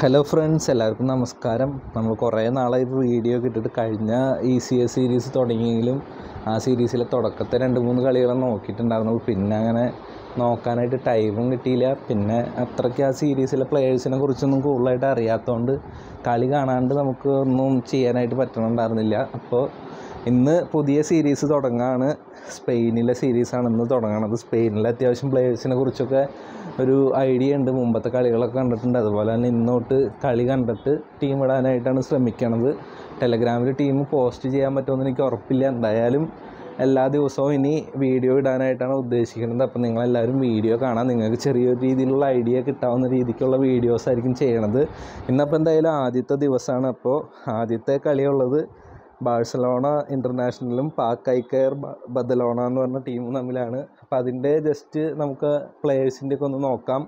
Hello friends എല്ലാവർക്കും നമസ്കാരം നമ്മൾ കുറേ നാളായി വീഡിയോ ഒക്കെ ഇട്ടിട്ട് കഴിഞ്ഞ ഇ സി എസ് സീരീസ് തുടങ്ങിയെങ്കിലും ആ സീരീസിലെ തുടക്കത്തെ രണ്ട് മൂന്ന് കളികൾ നോക്കിയിട്ടുണ്ടായിരുന്നുള്ളൂ പിന്നെ അങ്ങനെ നോക്കാനായിട്ട് ടൈമും കിട്ടിയില്ല പിന്നെ അത്രയ്ക്ക് ആ സീരീസിലെ പ്ലെയേഴ്സിനെ കുറിച്ചൊന്നും കൂടുതലായിട്ട് അറിയാത്തതുകൊണ്ട് കളി കാണാണ്ട് നമുക്ക് ഒന്നും ചെയ്യാനായിട്ട് പറ്റണുണ്ടായിരുന്നില്ല അപ്പോൾ ഇന്ന് പുതിയ സീരീസ് തുടങ്ങുകയാണ് സ്പെയിനിലെ സീരീസാണ് ഇന്ന് തുടങ്ങുന്നത് സ്പെയിനിലെ അത്യാവശ്യം പ്ലേയേഴ്സിനെ കുറിച്ചൊക്കെ ഒരു ഐഡിയ ഉണ്ട് മുമ്പത്തെ കളികളൊക്കെ കണ്ടിട്ടുണ്ട് അതുപോലെ തന്നെ ഇന്നോട്ട് കളി കണ്ടിട്ട് ടീം ഇടാനായിട്ടാണ് ശ്രമിക്കണത് ടെലഗ്രാമിൽ ടീം പോസ്റ്റ് ചെയ്യാൻ പറ്റുമെന്ന് എനിക്ക് ഉറപ്പില്ല എന്തായാലും എല്ലാ ദിവസവും ഇനി വീഡിയോ ഇടാനായിട്ടാണ് ഉദ്ദേശിക്കുന്നത് അപ്പോൾ നിങ്ങളെല്ലാവരും വീഡിയോ കാണാം നിങ്ങൾക്ക് ചെറിയൊരു രീതിയിലുള്ള ഐഡിയ കിട്ടാവുന്ന രീതിക്കുള്ള വീഡിയോസ് ആയിരിക്കും ചെയ്യണത് ഇന്നപ്പോൾ എന്തായാലും ആദ്യത്തെ ദിവസമാണ് അപ്പോൾ ആദ്യത്തെ കളിയുള്ളത് ബാഴ്സലോണ ഇൻ്റർനാഷണലും പാക് ഐക്കയർ ബ- ബദലോണ എന്ന് പറഞ്ഞ ടീമും തമ്മിലാണ് അപ്പോൾ അതിൻ്റെ ജസ്റ്റ് നമുക്ക് പ്ലേയേഴ്സിൻ്റെ ഒക്കെ ഒന്ന് നോക്കാം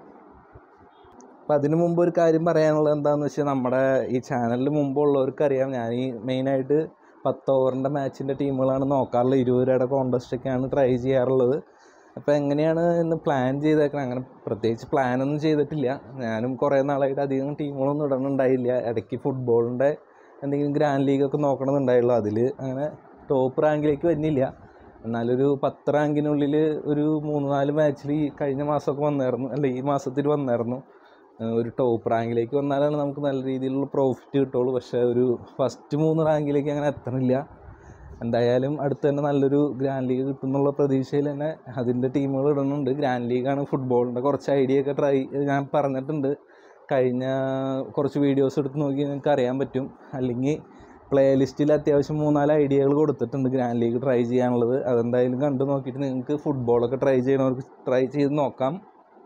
അപ്പം അതിനു മുമ്പ് ഒരു കാര്യം പറയാനുള്ളത് എന്താണെന്ന് വെച്ചാൽ നമ്മുടെ ഈ ചാനലിൽ മുമ്പുള്ളവർക്കറിയാം ഞാൻ ഈ മെയിനായിട്ട് പത്ത് ഓവറിൻ്റെ മാച്ചിൻ്റെ ടീമുകളാണ് നോക്കാറുള്ളത് ഇരുപത് രൂപയുടെ കോൺടെസ്റ്റൊക്കെയാണ് ട്രൈ ചെയ്യാറുള്ളത് അപ്പോൾ എങ്ങനെയാണ് ഇന്ന് പ്ലാൻ ചെയ്തേക്കണം അങ്ങനെ പ്രത്യേകിച്ച് പ്ലാനൊന്നും ചെയ്തിട്ടില്ല ഞാനും കുറേ നാളായിട്ട് അധികം ടീമുകളൊന്നും ഇടണുണ്ടായില്ല ഇടയ്ക്ക് ഫുട്ബോളിൻ്റെ എന്തെങ്കിലും ഗ്രാൻഡ് ലീഗൊക്കെ നോക്കണമെന്നുണ്ടായുള്ളൂ അതിൽ അങ്ങനെ ടോപ്പ് റാങ്കിലേക്ക് വരുന്നില്ല എന്നാലൊരു പത്ത് റാങ്കിനുള്ളിൽ ഒരു മൂന്ന് നാല് മാച്ചിൽ ഈ കഴിഞ്ഞ മാസമൊക്കെ വന്നായിരുന്നു അല്ല ഈ മാസത്തിൽ വന്നായിരുന്നു ഏഹ് ഒരു ടോപ്പ് റാങ്കിലേക്ക് വന്നാലാണ് നമുക്ക് നല്ല രീതിയിലുള്ള പ്രോഫിറ്റ് കിട്ടുള്ളൂ പക്ഷേ ഒരു ഫസ്റ്റ് മൂന്ന് റാങ്കിലേക്ക് അങ്ങനെ എത്തണില്ല എന്തായാലും അടുത്ത് തന്നെ നല്ലൊരു ഗ്രാൻഡ് ലീഗ് കിട്ടുന്നുള്ള പ്രതീക്ഷയിൽ തന്നെ അതിൻ്റെ ടീമുകൾ ഇടുന്നുണ്ട് ഗ്രാൻഡ് ലീഗാണ് ഫുട്ബോളിൻ്റെ കുറച്ച് ഐഡിയ ഒക്കെ ട്രൈ ഞാൻ പറഞ്ഞിട്ടുണ്ട് കഴിഞ്ഞ കുറച്ച് വീഡിയോസ് എടുത്ത് നോക്കി നിങ്ങൾക്ക് അറിയാൻ പറ്റും അല്ലെങ്കിൽ പ്ലേ ലിസ്റ്റിൽ അത്യാവശ്യം മൂന്നാല് ഐഡിയകൾ കൊടുത്തിട്ടുണ്ട് ഗ്രാൻഡ് ലീഗ് ട്രൈ ചെയ്യാനുള്ളത് അതെന്തായാലും കണ്ടു നോക്കിയിട്ട് നിങ്ങൾക്ക് ഫുട്ബോളൊക്കെ ട്രൈ ചെയ്യണവർക്ക് ട്രൈ ചെയ്ത് നോക്കാം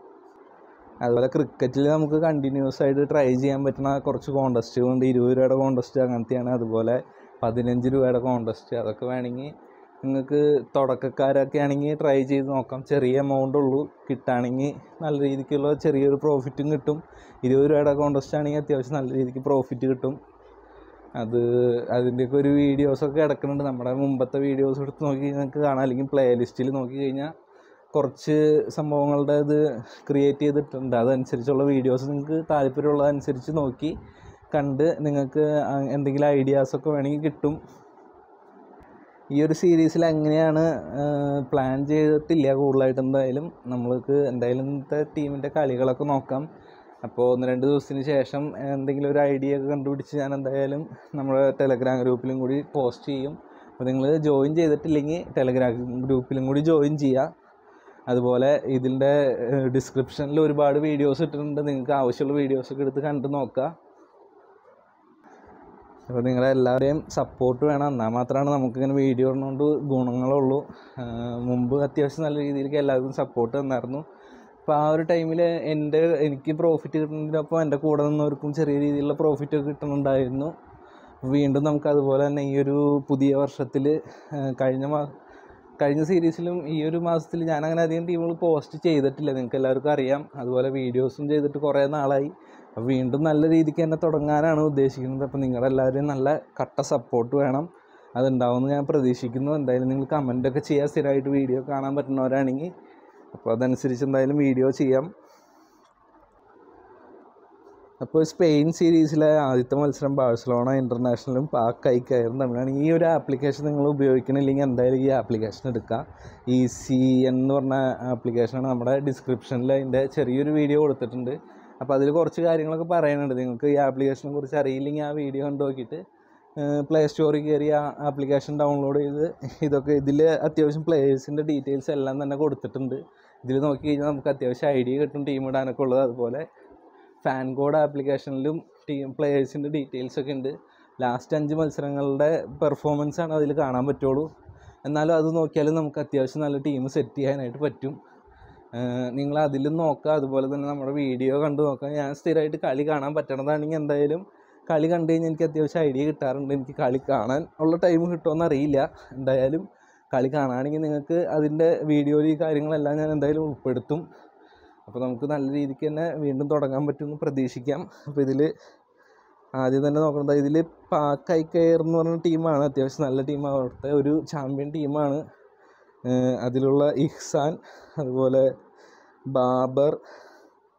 അതുപോലെ ക്രിക്കറ്റിൽ നമുക്ക് കണ്ടിന്യൂസ് ആയിട്ട് ട്രൈ ചെയ്യാൻ പറ്റുന്ന കുറച്ച് കോൺടെസ്റ്റുകളുണ്ട് ഇരുപത് രൂപയുടെ കോൺടെസ്റ്റ് അങ്ങനത്തെയാണ് അതുപോലെ പതിനഞ്ച് രൂപയുടെ കോൺടെസ്റ്റ് അതൊക്കെ വേണമെങ്കിൽ നിങ്ങൾക്ക് തുടക്കക്കാരൊക്കെ ആണെങ്കിൽ ട്രൈ ചെയ്ത് നോക്കാം ചെറിയ എമൗണ്ട് ഉള്ളൂ കിട്ടുകയാണെങ്കിൽ നല്ല രീതിക്കുള്ള ചെറിയൊരു പ്രോഫിറ്റും കിട്ടും ഇരുപത് രൂപയുടെ കോൺടെസ്റ്റ് ആണെങ്കിൽ അത്യാവശ്യം നല്ല രീതിക്ക് പ്രോഫിറ്റ് കിട്ടും അത് അതിൻ്റെയൊക്കെ ഒരു വീഡിയോസൊക്കെ കിടക്കുന്നുണ്ട് നമ്മുടെ മുമ്പത്തെ വീഡിയോസ് എടുത്ത് നോക്കി നിങ്ങൾക്ക് കാണാം അല്ലെങ്കിൽ പ്ലേ ലിസ്റ്റിൽ നോക്കി കഴിഞ്ഞാൽ കുറച്ച് സംഭവങ്ങളുടെ ഇത് ക്രിയേറ്റ് ചെയ്തിട്ടുണ്ട് അതനുസരിച്ചുള്ള വീഡിയോസ് നിങ്ങൾക്ക് താല്പര്യമുള്ളതനുസരിച്ച് നോക്കി കണ്ട് നിങ്ങൾക്ക് അ- എന്തെങ്കിലും ഐഡിയാസൊക്കെ വേണമെങ്കിൽ കിട്ടും ഈ ഒരു സീരീസിൽ എങ്ങനെയാണ് പ്ലാൻ ചെയ്തിട്ടില്ല കൂടുതലായിട്ട് എന്തായാലും നമ്മൾക്ക് എന്തായാലും ഇന്നത്തെ ടീമിൻ്റെ കളികളൊക്കെ നോക്കാം അപ്പോൾ ഒന്ന് രണ്ട് ദിവസത്തിന് ശേഷം എന്തെങ്കിലും ഒരു ഐഡിയ ഒക്കെ കണ്ടുപിടിച്ച് ഞാൻ എന്തായാലും നമ്മുടെ ടെലഗ്രാം ഗ്രൂപ്പിലും കൂടി പോസ്റ്റ് ചെയ്യും അപ്പോൾ നിങ്ങൾ ജോയിൻ ചെയ്തിട്ടില്ലെങ്കിൽ ടെലഗ്രാം ഗ്രൂപ്പിലും കൂടി ജോയിൻ ചെയ്യുക അതുപോലെ ഇതിൻ്റെ ഡിസ്ക്രിപ്ഷനിൽ ഒരുപാട് വീഡിയോസ് ഇട്ടിട്ടുണ്ട് നിങ്ങൾക്ക് ആവശ്യമുള്ള വീഡിയോസൊക്കെ എടുത്ത് കണ്ട് നോക്കുക അപ്പോൾ നിങ്ങളുടെ എല്ലാവരെയും സപ്പോർട്ട് വേണം എന്നാൽ മാത്രമാണ് നമുക്കിങ്ങനെ വീഡിയോ ഇടുന്നതുകൊണ്ട് ഗുണങ്ങളുള്ളൂ ആഹ് മുമ്പ് അത്യാവശ്യം നല്ല രീതിയിലേക്ക് എല്ലാവർക്കും സപ്പോർട്ട് തന്നായിരുന്നു അപ്പോൾ ആ ഒരു ടൈമിൽ എൻ്റെ എനിക്ക് പ്രോഫിറ്റ് കിട്ടുന്നതിനൊപ്പം എൻ്റെ കൂടെ നിന്നവർക്കും ചെറിയ രീതിയിലുള്ള പ്രോഫിറ്റ് ഒക്കെ കിട്ടുന്നുണ്ടായിരുന്നു വീണ്ടും നമുക്ക് അതുപോലെ തന്നെ ഈ ഒരു പുതിയ വർഷത്തിൽ കഴിഞ്ഞ മാ കഴിഞ്ഞ സീരീസിലും ഈ ഒരു മാസത്തിൽ ഞാൻ അങ്ങനെ അധികം ടീമുകൾ പോസ്റ്റ് ചെയ്തിട്ടില്ല നിങ്ങൾക്ക് എല്ലാവർക്കും അറിയാം അതുപോലെ വീഡിയോസും ചെയ്തിട്ട് കുറേ നാളായി അപ്പോൾ വീണ്ടും നല്ല രീതിക്ക് തന്നെ തുടങ്ങാനാണ് ഉദ്ദേശിക്കുന്നത് അപ്പോൾ നിങ്ങളെല്ലാവരും നല്ല കട്ട സപ്പോർട്ട് വേണം അതുണ്ടാവുമെന്ന് ഞാൻ പ്രതീക്ഷിക്കുന്നു എന്തായാലും നിങ്ങൾ കമൻറ്റൊക്കെ ചെയ്യാൻ സ്ഥിരമായിട്ട് വീഡിയോ കാണാൻ പറ്റുന്നവരാണെങ്കിൽ അപ്പോൾ അതനുസരിച്ച് എന്തായാലും വീഡിയോ ചെയ്യാം അപ്പോൾ സ്പെയിൻ സീരീസിലെ ആദ്യത്തെ മത്സരം ബാഴ്സലോണ ഇൻ്റർനാഷണലും പാക് ഐക്കയറും തമ്മിലാണ് ഈ ഒരു ആപ്ലിക്കേഷൻ നിങ്ങൾ ഉപയോഗിക്കണില്ലെങ്കിൽ എന്തായാലും ഈ ആപ്ലിക്കേഷൻ എടുക്കുക ഈ സി എന്ന് പറഞ്ഞ ആപ്ലിക്കേഷനാണ് നമ്മുടെ ഡിസ്ക്രിപ്ഷനിൽ അതിൻ്റെ ചെറിയൊരു വീഡിയോ കൊടുത്തിട്ടുണ്ട് അപ്പോൾ അതിൽ കുറച്ച് കാര്യങ്ങളൊക്കെ പറയുന്നുണ്ട് നിങ്ങൾക്ക് ഈ ആപ്ലിക്കേഷനെ കുറിച്ച് അറിയില്ലെങ്കിൽ ആ വീഡിയോ കണ്ടു നോക്കിയിട്ട് പ്ലേ സ്റ്റോറിൽ കയറി ആ ആപ്ലിക്കേഷൻ ഡൗൺലോഡ് ചെയ്ത് ഇതൊക്കെ ഇതിൽ അത്യാവശ്യം പ്ലേയേഴ്സിൻ്റെ ഡീറ്റെയിൽസ് എല്ലാം തന്നെ കൊടുത്തിട്ടുണ്ട് ഇതിൽ നോക്കി കഴിഞ്ഞാൽ നമുക്ക് അത്യാവശ്യം ഐഡിയ കിട്ടും ടീം ഇടാനൊക്കെ ഉള്ളത് അതുപോലെ ഫാൻ കോഡ് ആപ്ലിക്കേഷനിലും ടീം പ്ലേയേഴ്സിൻ്റെ ഡീറ്റെയിൽസ് ഒക്കെ ഉണ്ട് ലാസ്റ്റ് അഞ്ച് മത്സരങ്ങളുടെ പെർഫോമൻസ് ആണ് അതിൽ കാണാൻ പറ്റുള്ളൂ എന്നാലും അത് നോക്കിയാലും നമുക്ക് അത്യാവശ്യം നല്ല ടീം സെറ്റ് ചെയ്യാനായിട്ട് പറ്റും നിങ്ങൾ അതിലും നോക്കുക അതുപോലെ തന്നെ നമ്മുടെ വീഡിയോ കണ്ടു നോക്കുക ഞാൻ സ്ഥിരമായിട്ട് കളി കാണാൻ പറ്റണതാണെങ്കിൽ എന്തായാലും കളി കണ്ടു കഴിഞ്ഞാൽ എനിക്ക് അത്യാവശ്യം ഐഡിയ കിട്ടാറുണ്ട് എനിക്ക് കളി കാണാൻ ഉള്ള ടൈം കിട്ടുമെന്ന് അറിയില്ല എന്തായാലും കളി കാണുകയാണെങ്കിൽ നിങ്ങൾക്ക് അതിൻ്റെ വീഡിയോയിൽ ഈ കാര്യങ്ങളെല്ലാം ഞാൻ എന്തായാലും ഉൾപ്പെടുത്തും അപ്പോൾ നമുക്ക് നല്ല രീതിക്ക് തന്നെ വീണ്ടും തുടങ്ങാൻ പറ്റുമെന്ന് പ്രതീക്ഷിക്കാം അപ്പോൾ ഇതിൽ ആദ്യം തന്നെ നോക്കുന്നത് ഇതിൽ പാക് ഐക്കയർ എന്ന് പറഞ്ഞ ടീമാണ് അത്യാവശ്യം നല്ല ടീമാണ് അവിടുത്തെ ഒരു ചാമ്പ്യൻ ടീമാണ് അതിലുള്ള ഇഹ്സാൻ അതുപോലെ ബാബർ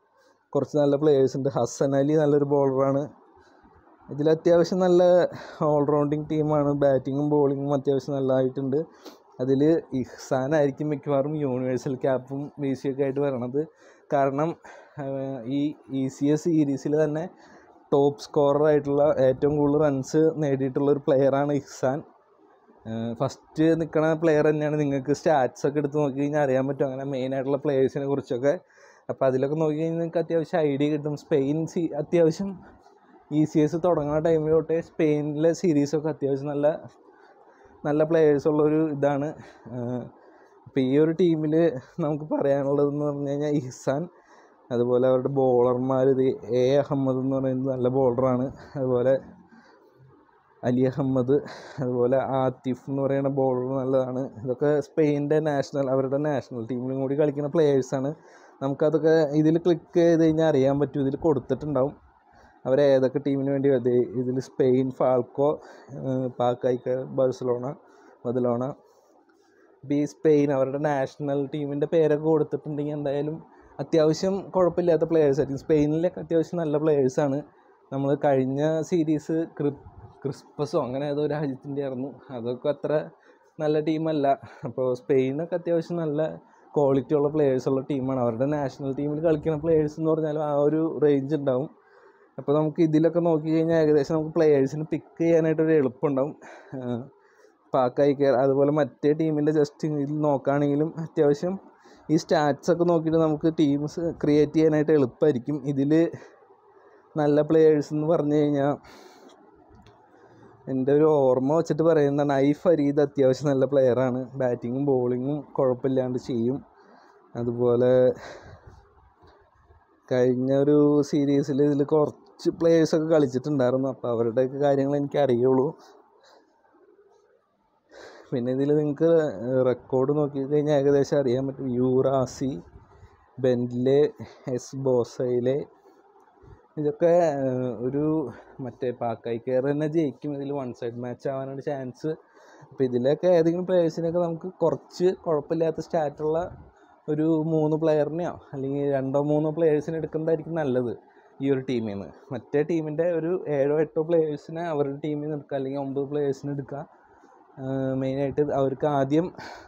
കുറച്ച് നല്ല പ്ലേയേഴ്സ് ഉണ്ട് ഹസൻ അലി നല്ലൊരു ബോളറാണ് ഇതിൽ അത്യാവശ്യം നല്ല ഓൾറൗണ്ടിങ് ടീമാണ് ബാറ്റിങ്ങും ബോളിങ്ങും അത്യാവശ്യം നല്ലതായിട്ടുണ്ട് അതിൽ ഇഹ്സാൻ ആയിരിക്കും മിക്കവാറും യൂണിവേഴ്സൽ ക്യാപ്പും ബി സി ഒക്കെ ആയിട്ട് വരണത് കാരണം ആഹ്, ഈ ഇ സി എസ് സീരീസിൽ തന്നെ ടോപ്പ് സ്കോറർ ആയിട്ടുള്ള ഏറ്റവും കൂടുതൽ റൺസ് നേടിയിട്ടുള്ള ഒരു പ്ലെയറാണ് ഇഹ്സാൻ ഫസ്റ്റ് നിൽക്കുന്ന പ്ലെയർ തന്നെയാണ് നിങ്ങൾക്ക് സ്റ്റാറ്റ്സ് ഒക്കെ എടുത്ത് നോക്കി കഴിഞ്ഞാൽ അറിയാൻ പറ്റും അങ്ങനെ മെയിൻ ആയിട്ടുള്ള പ്ലെയേഴ്സിനെ കുറിച്ചൊക്കെ അപ്പോൾ അതിലൊക്കെ നോക്കി കഴിഞ്ഞാൽ നിങ്ങൾക്ക് അത്യാവശ്യം ഐഡിയ കിട്ടും സ്പെയിൻ സി അത്യാവശ്യം ഇ സി എസ് തുടങ്ങുന്ന ടൈമിൽ തൊട്ടേ സ്പെയിനിലെ സീരീസൊക്കെ അത്യാവശ്യം നല്ല നല്ല പ്ലെയേഴ്സ് ഉള്ളൊരു ഇതാണ് അപ്പോൾ ഈ ഒരു ടീമിൽ നമുക്ക് പറയാനുള്ളതെന്ന് പറഞ്ഞു കഴിഞ്ഞാൽ ഇഹ്സാൻ അതുപോലെ അവരുടെ ബോളർമാർ ഇത് എ അഹമ്മദ് എന്ന് പറയുന്നത് നല്ല ബോളറാണ് അതുപോലെ അലി അഹമ്മദ് അതുപോലെ ആത്തിഫ് എന്ന് പറയുന്ന ബോളർ നല്ലതാണ് ഇതൊക്കെ സ്പെയിൻ്റെ നാഷണൽ അവരുടെ നാഷണൽ ടീമിലും കൂടി കളിക്കുന്ന പ്ലേയേഴ്സാണ് നമുക്കതൊക്കെ ഇതിൽ ക്ലിക്ക് ചെയ്ത് കഴിഞ്ഞാൽ അറിയാൻ പറ്റും ഇതിൽ കൊടുത്തിട്ടുണ്ടാവും അവർ ഏതൊക്കെ ടീമിന് വേണ്ടി അതെ ഇതിൽ സ്പെയിൻ ഫാൾക്കോ പാക്കായിക്ക ബാഴ്സലോണ ബദലോണ ഇപ്പോൾ ഈ സ്പെയിൻ അവരുടെ നാഷണൽ ടീമിൻ്റെ പേരൊക്കെ കൊടുത്തിട്ടുണ്ടെങ്കിൽ എന്തായാലും അത്യാവശ്യം കുഴപ്പമില്ലാത്ത പ്ലെയേഴ്സ് ആയിരിക്കും സ്പെയിനിലൊക്കെ അത്യാവശ്യം നല്ല പ്ലെയേഴ്സാണ് നമ്മൾ കഴിഞ്ഞ സീരീസ് ക്രി ക്രിസ്പസോ അങ്ങനെ ഏതോ രാജ്യത്തിൻ്റെ ആയിരുന്നു അതൊക്കെ അത്ര നല്ല ടീമല്ല അപ്പോൾ സ്പെയിനൊക്കെ അത്യാവശ്യം നല്ല ക്വാളിറ്റി ഉള്ള പ്ലെയേഴ്സ് ഉള്ള ടീമാണ് അവരുടെ നാഷണൽ ടീമിൽ കളിക്കുന്ന പ്ലെയേഴ്സ് എന്ന് പറഞ്ഞാൽ ആ ഒരു റേഞ്ച് ഉണ്ടാവും അപ്പോൾ നമുക്ക് ഇതിലൊക്കെ നോക്കി കഴിഞ്ഞാൽ ഏകദേശം നമുക്ക് പ്ലെയേഴ്സിന് പിക്ക് ചെയ്യാനായിട്ടൊരു എളുപ്പമുണ്ടാവും പാക്കായി കയറി അതുപോലെ മറ്റേ ടീമിൻ്റെ ജസ്റ്റ് ഇതിൽ നോക്കുകയാണെങ്കിലും അത്യാവശ്യം ഈ സ്റ്റാറ്റ്സ് ഒക്കെ നോക്കിയിട്ട് നമുക്ക് ടീംസ് ക്രിയേറ്റ് ചെയ്യാനായിട്ട് എളുപ്പമായിരിക്കും ഇതിൽ നല്ല പ്ലെയേഴ്സ് എന്ന് പറഞ്ഞു കഴിഞ്ഞാൽ എൻ്റെ ഒരു ഓർമ്മ വെച്ചിട്ട് പറയുന്നതാണ് ഐ ഫരീദ് അത്യാവശ്യം നല്ല പ്ലെയറാണ് ബാറ്റിങ്ങും ബോളിങ്ങും കുഴപ്പമില്ലാണ്ട് ചെയ്യും അതുപോലെ കഴിഞ്ഞ ഒരു സീരീസിൽ ഇതിൽ കുറച്ച് പ്ലേയേഴ്സൊക്കെ കളിച്ചിട്ടുണ്ടായിരുന്നു അപ്പോൾ അവരുടെയൊക്കെ കാര്യങ്ങൾ എനിക്ക് അറിയുള്ളൂ പിന്നെ ഇതിൽ നിങ്ങൾക്ക് റെക്കോർഡ് നോക്കി കഴിഞ്ഞാൽ ഏകദേശം അറിയാൻ പറ്റും യൂറാസി ബെൻഡിലെ എസ് ബോസയിലെ ഇതൊക്കെ ഏഹ്, ഒരു മറ്റേ പാക്കായി കെയർ തന്നെ ജയിക്കും ഇതിൽ വൺ സൈഡ് മാച്ച് ആവാനാണ് ചാൻസ് അപ്പോൾ ഇതിലൊക്കെ ഏതെങ്കിലും പ്ലേയേഴ്സിനൊക്കെ നമുക്ക് കുറച്ച് കുഴപ്പമില്ലാത്ത സ്റ്റാറ്റുള്ള ഒരു മൂന്ന് പ്ലെയറിനെയോ അല്ലെങ്കിൽ രണ്ടോ മൂന്നോ പ്ലെയേഴ്സിനെ എടുക്കുന്നതായിരിക്കും നല്ലത് ഈ ഒരു ടീമിൽ നിന്ന് മറ്റേ ടീമിൻ്റെ ഒരു ഏഴോ എട്ടോ പ്ലെയേഴ്സിനെ അവരുടെ ടീമിൽ നിന്ന് എടുക്കുക അല്ലെങ്കിൽ ഒമ്പത് പ്ലെയേഴ്സിനെ എടുക്കുക മെയിനായിട്ട് അവർക്ക് ആദ്യം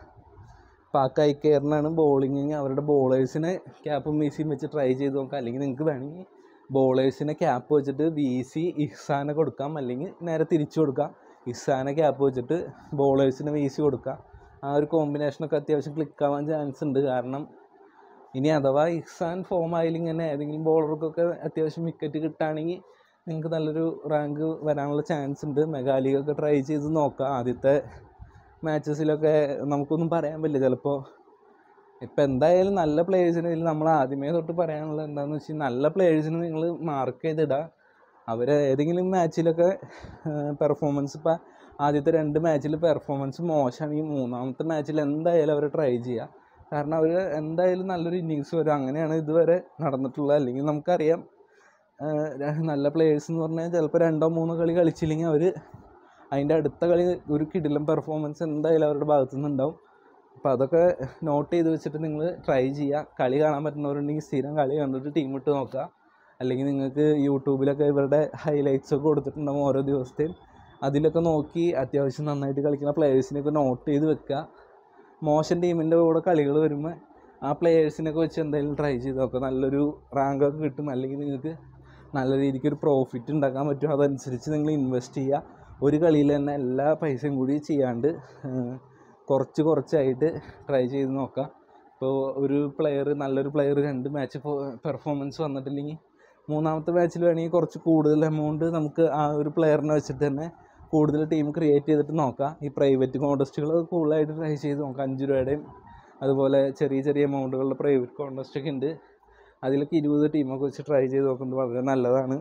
പാക്കായി കയറുന്നതാണ് ബോളിങ് അവരുടെ ബോളേഴ്സിനെ ക്യാപ്പും വീസിയും വെച്ച് ട്രൈ ചെയ്ത് നോക്കാം അല്ലെങ്കിൽ നിങ്ങൾക്ക് വേണമെങ്കിൽ ബോളേഴ്സിനെ ക്യാപ്പ് വെച്ചിട്ട് വീസി ഇഹ്സാനെ കൊടുക്കാം അല്ലെങ്കിൽ നേരെ തിരിച്ചു കൊടുക്കാം ഇഹ്സാനെ ക്യാപ്പ് വെച്ചിട്ട് ബോളേഴ്സിനെ വീസി കൊടുക്കാം ആ ഒരു കോമ്പിനേഷനൊക്കെ അത്യാവശ്യം ക്ലിക്ക് ആവാൻ ചാൻസ് ഉണ്ട് കാരണം ഇനി അഥവാ ഇഹ്സാൻ ഫോം ആയില്ലെങ്കിൽ തന്നെ ഏതെങ്കിലും ബോളർക്കൊക്കെ അത്യാവശ്യം വിക്കറ്റ് കിട്ടുകയാണെങ്കിൽ നിങ്ങൾക്ക് നല്ലൊരു റാങ്ക് വരാനുള്ള ചാൻസ് ഉണ്ട് മെഗാലിഗൊക്കെ ട്രൈ ചെയ്ത് നോക്കാം ആദ്യത്തെ മാച്ചസിലൊക്കെ നമുക്കൊന്നും പറയാൻ പറ്റില്ല ചിലപ്പോൾ ഇപ്പം എന്തായാലും നല്ല പ്ലേയേഴ്സിന് ഇതിൽ നമ്മൾ ആദ്യമേ തൊട്ട് പറയാനുള്ളത് എന്താണെന്ന് വെച്ചാൽ നല്ല പ്ലേയേഴ്സിന് നിങ്ങൾ മാർക്ക് ചെയ്തിടുക അവർ ഏതെങ്കിലും മാച്ചിലൊക്കെ പെർഫോമൻസ് ഇപ്പം ആദ്യത്തെ രണ്ട് മാച്ചിൽ പെർഫോമൻസ് മോശമാണെങ്കിൽ മൂന്നാമത്തെ മാച്ചിൽ എന്തായാലും അവർ ട്രൈ ചെയ്യുക കാരണം അവർ എന്തായാലും നല്ലൊരു ഇന്നിങ്സ് വരും അങ്ങനെയാണ് ഇതുവരെ നടന്നിട്ടുള്ളത് അല്ലെങ്കിൽ നമുക്കറിയാം ആഹ് ര- നല്ല പ്ലേയേഴ്സ് എന്ന് പറഞ്ഞാൽ ചിലപ്പോൾ രണ്ടോ മൂന്നോ കളി കളിച്ചില്ലെങ്കിൽ അവർ അതിൻ്റെ അടുത്ത കളി ഒരു കിടിലം പെർഫോമൻസ് എന്തായാലും അവരുടെ ഭാഗത്തു നിന്നുണ്ടാവും അപ്പോൾ അതൊക്കെ നോട്ട് ചെയ്ത് വെച്ചിട്ട് നിങ്ങൾ ട്രൈ ചെയ്യുക കളി കാണാൻ പറ്റുന്നവരുണ്ടെങ്കിൽ സ്ഥിരം കളി കണ്ടിട്ട് ടീം ഇട്ട് നോക്കുക അല്ലെങ്കിൽ നിങ്ങൾക്ക് യൂട്യൂബിലൊക്കെ ഇവരുടെ ഹൈലൈറ്റ്സ് ഒക്കെ കൊടുത്തിട്ടുണ്ടാവും ഓരോ ദിവസത്തെയും അതിലൊക്കെ നോക്കി അത്യാവശ്യം നന്നായിട്ട് കളിക്കുന്ന പ്ലേയേഴ്സിനെയൊക്കെ നോട്ട് ചെയ്ത് വെക്കുക മോശം ടീമിൻ്റെ കൂടെ കളികൾ വരുമ്പോൾ ആ പ്ലേയേഴ്സിനൊക്കെ വെച്ച് എന്തായാലും ട്രൈ ചെയ്ത് നോക്കുക നല്ലൊരു റാങ്കൊക്കെ കിട്ടും അല്ലെങ്കിൽ നിങ്ങൾക്ക് നല്ല രീതിക്ക് ഒരു പ്രോഫിറ്റ് ഉണ്ടാക്കാൻ പറ്റും അതനുസരിച്ച് നിങ്ങൾ ഇൻവെസ്റ്റ് ചെയ്യുക ഒരു കളിയിൽ തന്നെ എല്ലാ പൈസയും കൂടി ചെയ്യാണ്ട് ഏഹ്, കുറച്ച് കുറച്ചായിട്ട് ട്രൈ ചെയ്ത് നോക്കാം ഇപ്പോൾ ഒരു പ്ലെയർ നല്ലൊരു പ്ലെയർ രണ്ട് മാച്ച് പെർഫോമൻസ് വന്നിട്ടില്ലെങ്കിൽ മൂന്നാമത്തെ മാച്ചിൽ വേണമെങ്കിൽ കുറച്ച് കൂടുതൽ എമൗണ്ട് നമുക്ക് ആ ഒരു പ്ലെയറിനെ വെച്ചിട്ട് തന്നെ കൂടുതൽ ടീം ക്രിയേറ്റ് ചെയ്തിട്ട് നോക്കാം ഈ പ്രൈവറ്റ് കോൺടെസ്റ്റുകൾ കൂടുതലായിട്ട് ട്രൈ ചെയ്ത് നോക്കാം അഞ്ച് രൂപയുടെയും അതുപോലെ ചെറിയ ചെറിയ എമൗണ്ടുകളുടെ പ്രൈവറ്റ് കോൺടെസ്റ്റ് ഒക്കെ ഉണ്ട് അതിലൊക്കെ ഇരുപത് ടീമൊക്കെ വെച്ച് ട്രൈ ചെയ്ത് നോക്കുന്നത് വളരെ നല്ലതാണ്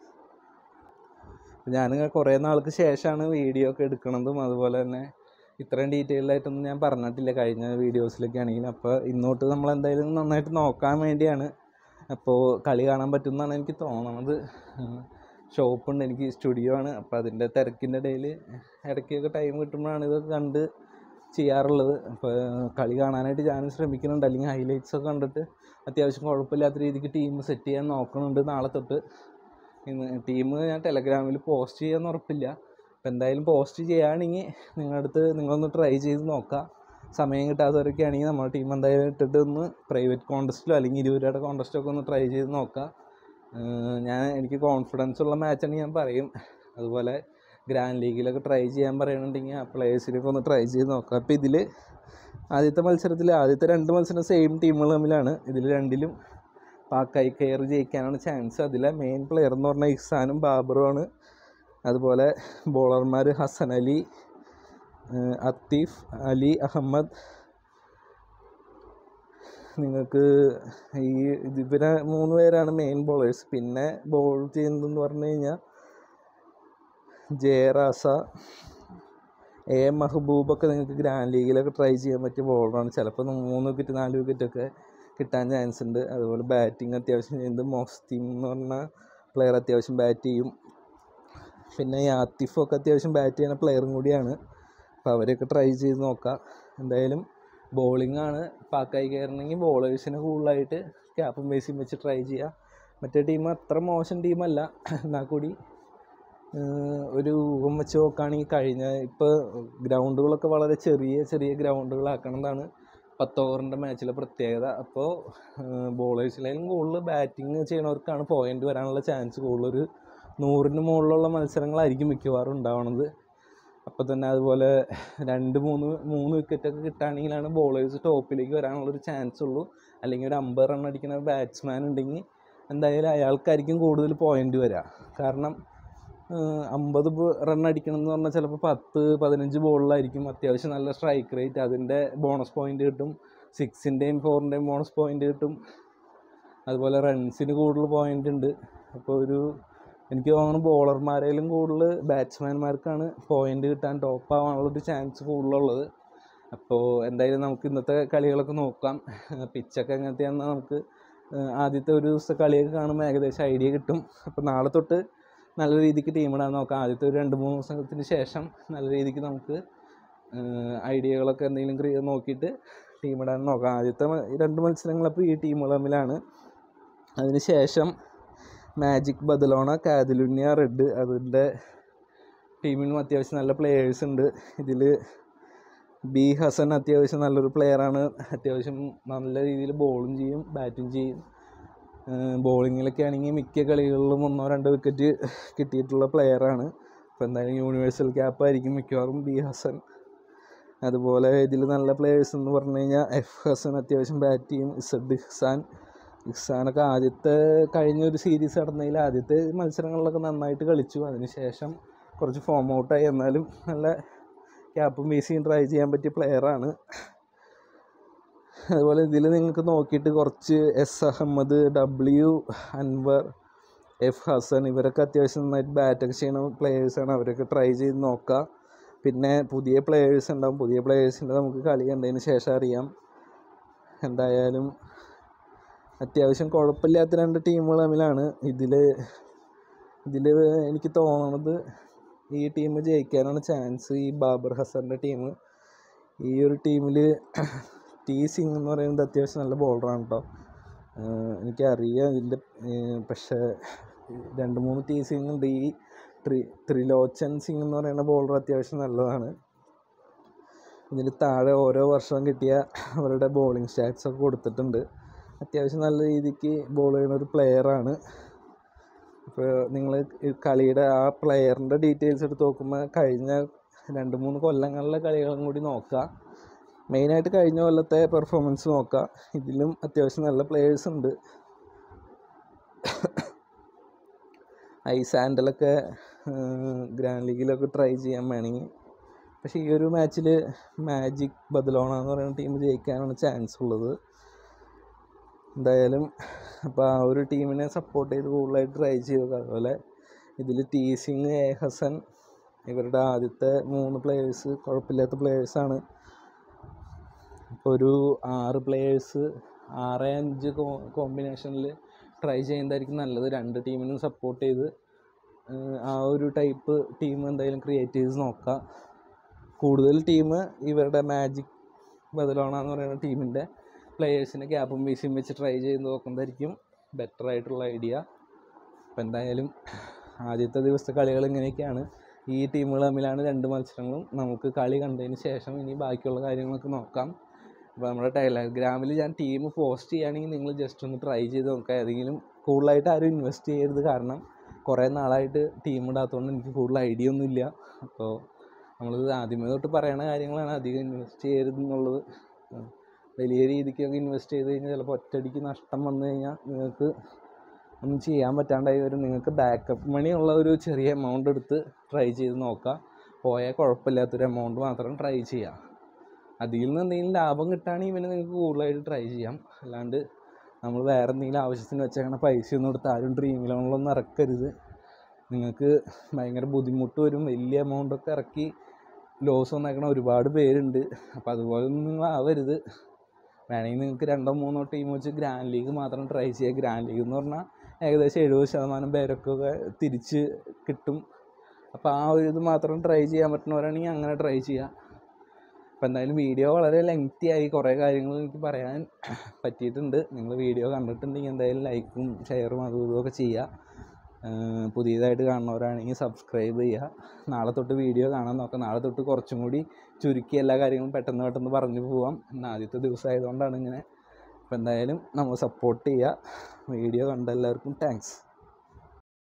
ഞാൻ കുറേ നാൾക്ക് ശേഷമാണ് വീഡിയോ ഒക്കെ എടുക്കണതും അതുപോലെ തന്നെ ഇത്രയും ഡീറ്റെയിൽഡ് ആയിട്ടൊന്നും ഞാൻ പറഞ്ഞിട്ടില്ല കഴിഞ്ഞ വീഡിയോസിലൊക്കെ ആണെങ്കിലും അപ്പോൾ ഇന്നോട്ട് നമ്മൾ എന്തായാലും നന്നായിട്ട് നോക്കാൻ വേണ്ടിയാണ് അപ്പോൾ കളി കാണാൻ പറ്റുമെന്നാണ് എനിക്ക് തോന്നണത് ഷോപ്പുണ്ട് എനിക്ക് സ്റ്റുഡിയോ ആണ് അപ്പോൾ അതിൻ്റെ തിരക്കിൻ്റെ ഇടയിൽ ഇടയ്ക്കൊക്കെ ടൈം കിട്ടുമ്പോഴാണ് ഇതൊക്കെ കണ്ട് ചെയ്യാറുള്ളത് അപ്പോൾ കളി കാണാനായിട്ട് ഞാനും ശ്രമിക്കുന്നുണ്ട് അല്ലെങ്കിൽ ഹൈലൈറ്റ്സ് ഒക്കെ കണ്ടിട്ട് അത്യാവശ്യം കുഴപ്പമില്ലാത്ത രീതിക്ക് ടീം സെറ്റ് ചെയ്യാൻ നോക്കുന്നുണ്ട് നാളെ തൊട്ട് ഇന്ന് ടീം ഞാൻ ടെലഗ്രാമിൽ പോസ്റ്റ് ചെയ്യാൻ ഉറപ്പില്ല അപ്പം എന്തായാലും പോസ്റ്റ് ചെയ്യുകയാണെങ്കിൽ നിങ്ങളുടെ അടുത്ത് നിങ്ങളൊന്ന് ട്രൈ ചെയ്ത് നോക്കാം സമയം കിട്ടാത്തവരൊക്കെ ആണെങ്കിൽ നമ്മുടെ ടീം എന്തായാലും ഇട്ടിട്ട് ഒന്ന് പ്രൈവറ്റ് കോൺടെസ്റ്റിലോ അല്ലെങ്കിൽ ഇരുപത് രൂപയുടെ കോൺടെസ്റ്റോ ഒക്കെ ഒന്ന് ട്രൈ ചെയ്ത് നോക്കാം ഏഹ് ഞാൻ എനിക്ക് കോൺഫിഡൻസ് ഉള്ള മാച്ചാണ് ഞാൻ പറയും അതുപോലെ ഗ്രാൻഡ് ലീഗിലൊക്കെ ട്രൈ ചെയ്യാൻ പറയുന്നുണ്ടെങ്കിൽ ആ പ്ലേയേഴ്സിനൊക്കെ ഒന്ന് ട്രൈ ചെയ്ത് നോക്കാം അപ്പോൾ ഇതിൽ ആദ്യത്തെ മത്സരത്തിൽ ആദ്യത്തെ രണ്ട് മത്സരം സെയിം ടീമുകൾ തമ്മിലാണ് ഇതിൽ രണ്ടിലും പാക്കായി കയർ ജയിക്കാനാണ് ചാൻസ് അതിലെ മെയിൻ പ്ലെയർ എന്ന് പറഞ്ഞാൽ ഇഹ്സാനും ബാബറുമാണ് അതുപോലെ ബോളർമാർ ഹസൻ അലി ഏഹ് അത്തീഫ് അലി അഹമ്മദ് നിങ്ങൾക്ക് ഈ ഇത് ഇവരെ മൂന്ന് പേരാണ് മെയിൻ ബോളേഴ്സ് പിന്നെ ബോൾ ചെയ്യുന്നതെന്ന് പറഞ്ഞു കഴിഞ്ഞാൽ ജയറാസ എ എം മെഹബൂബൊക്കെ നിങ്ങൾക്ക് ഗ്രാൻഡ് ലീഗിലൊക്കെ ട്രൈ ചെയ്യാൻ പറ്റിയ ബോളറാണ് ചിലപ്പോൾ മൂന്ന് വിക്കറ്റ് നാല് വിക്കറ്റൊക്കെ കിട്ടാൻ ചാൻസ് ഉണ്ട് അതുപോലെ ബാറ്റിംഗ് അത്യാവശ്യം ചെയ്യുന്നത് മോസ്തീം എന്ന് പറഞ്ഞ പ്ലെയർ അത്യാവശ്യം ബാറ്റ് ചെയ്യും പിന്നെ ഈ ആത്തിഫൊക്കെ അത്യാവശ്യം ബാറ്റ് ചെയ്യുന്ന പ്ലെയറും കൂടിയാണ് അപ്പോൾ അവരെയൊക്കെ ട്രൈ ചെയ്ത് നോക്കാം എന്തായാലും ബോളിംഗ് ആണ് പാക്കായി കയറണമെങ്കിൽ ബോളേഴ്സിനെ കൂടുതലായിട്ട് ക്യാപ്പും ബേസും വെച്ച് ട്രൈ ചെയ്യുക മറ്റേ ടീം അത്ര മോശം ടീമല്ല എന്നാൽ കൂടി ഏഹ് ഒരു ഊഹം വെച്ച് നോക്കുകയാണെങ്കിൽ കഴിഞ്ഞ ഇപ്പോൾ ഗ്രൗണ്ടുകളൊക്കെ വളരെ ചെറിയ ചെറിയ ഗ്രൗണ്ടുകളാക്കണമെന്നാണ് പത്ത് ഓവറിൻ്റെ മാച്ചിലെ പ്രത്യേകത അപ്പോൾ ബോളേഴ്സിലായാലും കൂടുതൽ ബാറ്റിംഗ് ചെയ്യണവർക്കാണ് പോയിന്റ് വരാനുള്ള ചാൻസ് കൂടുതൽ ഒരു നൂറിന് മുകളിലുള്ള മത്സരങ്ങളായിരിക്കും മിക്കവാറും ഉണ്ടാവണത് അപ്പോൾ തന്നെ അതുപോലെ രണ്ട് മൂന്ന് മൂന്ന് വിക്കറ്റൊക്കെ കിട്ടുകയാണെങ്കിലാണ് ബോളേഴ്സ് ടോപ്പിലേക്ക് വരാനുള്ളൊരു ചാൻസ് ഉള്ളൂ അല്ലെങ്കിൽ ഒരു അമ്പത് റൺ അടിക്കുന്ന ബാറ്റ്സ്മാൻ ഉണ്ടെങ്കിൽ എന്തായാലും അയാൾക്കായിരിക്കും കൂടുതൽ പോയിന്റ് വരിക കാരണം അമ്പത് റൺ അടിക്കണം എന്ന് പറഞ്ഞാൽ ചിലപ്പോൾ പത്ത് പതിനഞ്ച് ബോളിലായിരിക്കും അത്യാവശ്യം നല്ല സ്ട്രൈക്ക് റേറ്റ് അതിൻ്റെ ബോണസ് പോയിന്റ് കിട്ടും സിക്സിൻ്റെയും ഫോറിൻ്റെയും ബോണസ് പോയിന്റ് കിട്ടും അതുപോലെ റൺസിന് കൂടുതൽ പോയിന്റ് ഉണ്ട് അപ്പോൾ ഒരു എനിക്ക് തോന്നുന്നു ബോളർമാരേലും കൂടുതൽ ബാറ്റ്സ്മാൻമാർക്കാണ് പോയിന്റ് കിട്ടാൻ ടോപ്പ് ആവാനുള്ളൊരു ചാൻസ് കൂടുതലുള്ളത് അപ്പോൾ എന്തായാലും നമുക്ക് ഇന്നത്തെ കളികളൊക്കെ നോക്കാം പിച്ചൊക്കെ എങ്ങനത്തെയാണെന്ന് നമുക്ക് ഏഹ് ആദ്യത്തെ ഒരു ദിവസത്തെ കളിയൊക്കെ കാണുമ്പോൾ ഏകദേശം ഐഡിയ കിട്ടും അപ്പോൾ നാളെ തൊട്ട് നല്ല രീതിക്ക് ടീം ഇടാൻ നോക്കാം ആദ്യത്തെ ഒരു രണ്ട് മൂന്ന് ദിവസത്തിന് ശേഷം നല്ല രീതിക്ക് നമുക്ക് ഐഡിയകളൊക്കെ എന്തെങ്കിലും ക്രിയ നോക്കിയിട്ട് ടീം ഇടാൻ നോക്കാം ആദ്യത്തെ മ- രണ്ട് മത്സരങ്ങളപ്പോൾ ഈ ടീമുകൾ തമ്മിലാണ് അതിന് ശേഷം മാജിക് ബദലോണ കാതിലുന്യ റെഡ് അതിൻ്റെ ടീമിനും അത്യാവശ്യം നല്ല പ്ലെയേഴ്സ് ഉണ്ട് ഇതിൽ ബി ഹസൻ അത്യാവശ്യം നല്ലൊരു പ്ലെയറാണ് അത്യാവശ്യം നല്ല രീതിയിൽ ബോളും ചെയ്യും ബാറ്റും ചെയ്യും ബോളിങ്ങിലൊക്കെ ആണെങ്കിൽ മിക്ക കളികളിലും ഒന്നോ രണ്ടോ വിക്കറ്റ് കിട്ടിയിട്ടുള്ള പ്ലെയറാണ് അപ്പോൾ എന്തായാലും യൂണിവേഴ്സൽ ക്യാപ്പ് ആയിരിക്കും മിക്കവാറും ബി ഹസൻ അതുപോലെ ഇതിൽ നല്ല പ്ലെയേഴ്സ് എന്ന് പറഞ്ഞു കഴിഞ്ഞാൽ എഫ് ഹസൻ അത്യാവശ്യം ബാറ്റ് ചെയ്യും ഇസഡ് ഇഹ്സാൻ ഇഹ്സാനൊക്കെ ആദ്യത്തെ കഴിഞ്ഞ ഒരു സീരീസ് നടന്നതിൽ ആദ്യത്തെ മത്സരങ്ങളിലൊക്കെ നന്നായിട്ട് കളിച്ചു അതിനുശേഷം കുറച്ച് ഫോം ഔട്ടായി എന്നാലും നല്ല ക്യാപ്പും ബേസിയും ട്രൈ ചെയ്യാൻ പറ്റിയ പ്ലെയറാണ് അതുപോലെ ഇതിൽ നിങ്ങൾക്ക് നോക്കിയിട്ട് കുറച്ച് S Ahmed W Anwar F Hasan ഇവരൊക്കെ അത്യാവശ്യം നന്നായിട്ട് ബാറ്റൊക്കെ ചെയ്യുന്ന പ്ലെയേഴ്സാണ് അവരൊക്കെ ട്രൈ ചെയ്ത് നോക്കാം പിന്നെ പുതിയ പ്ലെയേഴ്സ് ഉണ്ടാവും പുതിയ പ്ലെയേഴ്സിൻ്റെ നമുക്ക് കളി കണ്ടതിന് ശേഷം അറിയാം എന്തായാലും അത്യാവശ്യം കുഴപ്പമില്ലാത്ത രണ്ട് ടീമുകൾ തമ്മിലാണ് ഇതിൽ ഇതിൽ എനിക്ക് തോന്നണത് ഈ ടീം ജയിക്കാനാണ് ചാൻസ് ഈ ബാബർ ഹസൻ്റെ ടീം ഈ ഒരു ടീമിൽ ടി സിംഗ് എന്ന് പറയുന്നത് അത്യാവശ്യം നല്ല ബോളറാണ് കേട്ടോ എനിക്കറിയാം ഇതിൻ്റെ പക്ഷേ രണ്ട് മൂന്ന് ടി സിംഗ് ഉണ്ട് ഈ ത്രി ത്രിലോചൻ സിംഗ് എന്ന് പറയുന്ന ബോളർ അത്യാവശ്യം നല്ലതാണ് ഇതിൽ താഴെ ഓരോ വർഷവും കിട്ടിയ അവരുടെ ബോളിംഗ് സ്റ്റാറ്റ്സ് ഒക്കെ കൊടുത്തിട്ടുണ്ട് അത്യാവശ്യം നല്ല രീതിക്ക് ബോൾ ചെയ്യുന്ന ഒരു പ്ലെയറാണ് ഇപ്പോൾ നിങ്ങൾ കളിയുടെ ആ പ്ലെയറിൻ്റെ ഡീറ്റെയിൽസ് എടുത്ത് നോക്കുമ്പോൾ കഴിഞ്ഞ രണ്ട് മൂന്ന് കൊല്ലങ്ങളിലെ കളികളും കൂടി നോക്കുക മെയിനായിട്ട് കഴിഞ്ഞ കൊല്ലത്തെ പെർഫോമൻസ് നോക്കുക ഇതിലും അത്യാവശ്യം നല്ല പ്ലെയേഴ്സ് ഉണ്ട് ഐസ് ഹാൻഡലൊക്കെ ഗ്രാൻഡ് ലീഗിലൊക്കെ ട്രൈ ചെയ്യാൻ വേണമെങ്കിൽ പക്ഷേ ഈ ഒരു മാച്ചിൽ മാജിക് ബദലോണ എന്ന് പറയുന്ന ടീം ജയിക്കാനാണ് ചാൻസ് ഉള്ളത് എന്തായാലും അപ്പോൾ ആ ഒരു ടീമിനെ സപ്പോർട്ട് ചെയ്ത് കൂടുതലായിട്ട് ട്രൈ ചെയ്യുക അതുപോലെ ഇതിൽ ടി സിങ് എ ഹസൻ ഇവരുടെ ആദ്യത്തെ മൂന്ന് പ്ലെയേഴ്സ് കുഴപ്പമില്ലാത്ത പ്ലെയേഴ്സാണ് ഇപ്പോൾ ഒരു ആറ് പ്ലെയേഴ്സ് ആറ് അഞ്ച് കോ കോമ്പിനേഷനിൽ ട്രൈ ചെയ്യുന്നതായിരിക്കും നല്ലത് രണ്ട് ടീമിനും സപ്പോർട്ട് ചെയ്ത് ഏഹ് ആ ഒരു ടൈപ്പ് ടീം എന്തായാലും ക്രിയേറ്റ് ചെയ്ത് നോക്കാം കൂടുതൽ ടീം ഇവരുടെ മാജിക് ബദലോണ എന്ന് പറയുന്ന ടീമിൻ്റെ പ്ലെയേഴ്സിനെ ക്യാപ്പും വീശിയും വെച്ച് ട്രൈ ചെയ്ത് നോക്കുന്നതായിരിക്കും ബെറ്റർ ആയിട്ടുള്ള ഐഡിയ അപ്പം എന്തായാലും ആദ്യത്തെ ദിവസത്തെ കളികൾ ഇങ്ങനെയൊക്കെയാണ് ഈ ടീമുകൾ തമ്മിലാണ് രണ്ട് മത്സരങ്ങളും നമുക്ക് കളി കണ്ടതിന് ശേഷം ഇനി ബാക്കിയുള്ള കാര്യങ്ങളൊക്കെ നോക്കാം അപ്പോൾ നമ്മുടെ ടെലഗ്രാമിൽ ഞാൻ ടീം പോസ്റ്റ് ചെയ്യുകയാണെങ്കിൽ നിങ്ങൾ ജസ്റ്റ് ഒന്ന് ട്രൈ ചെയ്ത് നോക്കുക ഏതെങ്കിലും കൂടുതലായിട്ട് ആരും ഇൻവെസ്റ്റ് ചെയ്യരുത് കാരണം കുറേ നാളായിട്ട് ടീം ഇടാത്തതുകൊണ്ട് എനിക്ക് കൂടുതൽ ഐഡിയ ഒന്നുമില്ല അപ്പോൾ നമ്മളിത് ആദ്യമേ തൊട്ട് പറയണ കാര്യങ്ങളാണ് അധികം ഇൻവെസ്റ്റ് ചെയ്യരുത് എന്നുള്ളത് ഉം. വലിയ രീതിക്കൊക്കെ ഇൻവെസ്റ്റ് ചെയ്ത് കഴിഞ്ഞാൽ ചിലപ്പോൾ ഒറ്റയടിക്ക് നഷ്ടം വന്നു കഴിഞ്ഞാൽ നിങ്ങൾക്ക് ഒന്നും ചെയ്യാൻ പറ്റാണ്ടായി വരും നിങ്ങൾക്ക് ബാക്കപ്പ് മണി ഉള്ള ഒരു ചെറിയ എമൗണ്ട് എടുത്ത് ട്രൈ ചെയ്ത് നോക്കുക പോയാൽ കുഴപ്പമില്ലാത്തൊരു എമൗണ്ട് മാത്രം ട്രൈ ചെയ്യുക അതിൽ നിന്ന് എന്തെങ്കിലും ലാഭം കിട്ടുകയാണെങ്കിൽ പിന്നെ നിങ്ങൾക്ക് കൂടുതലായിട്ട് ട്രൈ ചെയ്യാം അല്ലാണ്ട് നമ്മൾ വേറെ എന്തെങ്കിലും ആവശ്യത്തിന് വെച്ചേക്കണ പൈസയൊന്നും എടുത്ത് ആരും ഡ്രീം ലോണിലൊന്നും ഇറക്കരുത് നിങ്ങൾക്ക് ഭയങ്കര ബുദ്ധിമുട്ട് വരും വലിയ എമൗണ്ടൊക്കെ ഇറക്കി ലോസ് വന്നേക്കണ ഒരുപാട് പേരുണ്ട് അപ്പോൾ അതുപോലെ ഒന്നും നിങ്ങൾ ആവരുത് വേണമെങ്കിൽ നിങ്ങൾക്ക് രണ്ടോ മൂന്നോ ടീം വെച്ച് ഗ്രാൻഡ് ലീഗ് മാത്രം ട്രൈ ചെയ്യുക ഗ്രാൻഡ് ലീഗ് എന്ന് പറഞ്ഞാൽ ഏകദേശം എഴുപത് ശതമാനം പേരൊക്കെ തിരിച്ച് കിട്ടും അപ്പോൾ ആ ഒരു ഇത് മാത്രം ട്രൈ ചെയ്യാൻ പറ്റുന്നവരാണെങ്കിൽ അങ്ങനെ ട്രൈ ചെയ്യുക അപ്പോൾ എന്തായാലും വീഡിയോ വളരെ ലെങ്തി ആയി കുറേ കാര്യങ്ങൾ എനിക്ക് പറയാൻ പറ്റിയിട്ടുണ്ട് നിങ്ങൾ വീഡിയോ കണ്ടിട്ടുണ്ടെങ്കിൽ എന്തായാലും ലൈക്കും ഷെയറും അതും ഇതും ഒക്കെ ചെയ്യുക ഏഹ് പുതിയതായിട്ട് കാണുന്നവരാണെങ്കിൽ സബ്സ്ക്രൈബ് ചെയ്യുക നാളെ തൊട്ട് വീഡിയോ കാണാൻ നോക്കാം നാളെ തൊട്ട് കുറച്ചും കൂടി ചുരുക്കി എല്ലാ കാര്യങ്ങളും പെട്ടെന്ന് പെട്ടെന്ന് പറഞ്ഞു പോവാം ഇന്ന് ആദ്യത്തെ ദിവസം ആയതുകൊണ്ടാണ് ഇങ്ങനെ അപ്പോൾ എന്തായാലും നമ്മൾ സപ്പോർട്ട് ചെയ്യുക വീഡിയോ കണ്ട എല്ലാവർക്കും താങ്ക്സ്